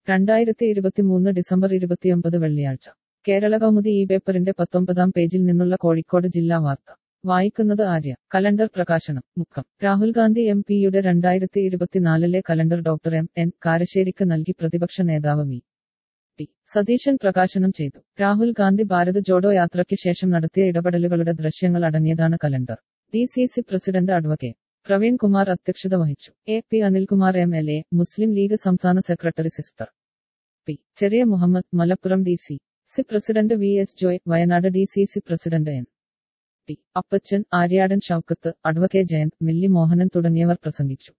രണ്ടായിരത്തി ഇരുപത്തിമൂന്ന് ഡിസംബർ ഇരുപത്തിയൊമ്പത് വെള്ളിയാഴ്ച കേരള കൗമുദി ഈ പേപ്പറിന്റെ പത്തൊമ്പതാം പേജിൽ നിന്നുള്ള കോഴിക്കോട് ജില്ലാ വാർത്ത വായിക്കുന്നത് ആര്യ കലണ്ടർ പ്രകാശനം മുക്കം രാഹുൽ ഗാന്ധി എം പിയുടെ രണ്ടായിരത്തി ഇരുപത്തിനാലിലെ കലണ്ടർ ഡോക്ടർ എം എൻ കാരശ്ശേരിക്ക് നൽകി പ്രതിപക്ഷ നേതാവ് വി ടി സതീശൻ പ്രകാശനം ചെയ്തു രാഹുൽ ഗാന്ധി ഭാരത് ജോഡോ യാത്രയ്ക്ക് ശേഷം നടത്തിയ ഇടപെടലുകളുടെ ദൃശ്യങ്ങൾ അടങ്ങിയതാണ് calendar D C C president advocate Praveen Kumar അധ്യക്ഷത വഹിച്ചു A P Anilkumar M L A Muslim League സംസ്ഥാന secretary sister P Cheriya Muhammad Malappuram D C C president V S Joy Wayanad D C C president N T Appachan Aryadan Shoukath advocate Jayanth Milli Mohanan തുടങ്ങിയവർ പ്രസംഗിച്ചു